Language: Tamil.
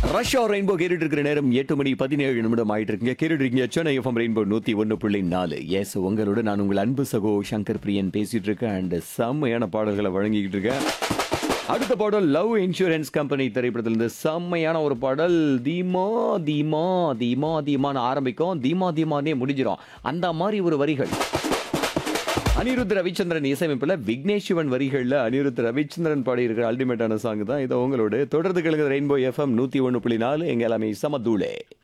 ரஷ்யா ரெயின்போ கேட்டுட்டு இருக்கிற நேரம் எட்டு மணி பதினேழு நிமிடம் ஆயிட்டு இருக்குங்க கேட்டுட்டு இருக்கீங்க சென்னை எஃப்எம் ரெயின்போ நூத்தி ஒன்று புள்ளி நாலு எஸ் உங்களோட நான் உங்கள் அன்பு சகோ சங்கர் பிரியன் பேசிட்டு இருக்கேன் அண்ட் செம்மையான பாடல்களை வழங்கிக்கிட்டு இருக்கேன் அடுத்த பாடல் லவ் இன்சூரன்ஸ் கம்பெனி திரைப்படத்திலிருந்து செம்மையான ஒரு பாடல் தீமா தீமா தீமா தீமான்னு ஆரம்பிக்கும் தீமா தீமானே முடிஞ்சிடும் அந்த மாதிரி ஒரு வரிகள் அனிருத் ரவிச்சந்திரன் இசையமைப்பில் விக்னேஷ் சிவன் வரிகளில் அனிருத் ரவிச்சந்திரன் பாடி இருக்கிற அல்டிமேட்டான சாங் தான் இதை உங்களோட தொடர்ந்து கேளுங்க ரெயின்போ எஃப்எம் நூற்றி ஒன்று புள்ளி நாலு எங்க எல்லாமே சமதூளே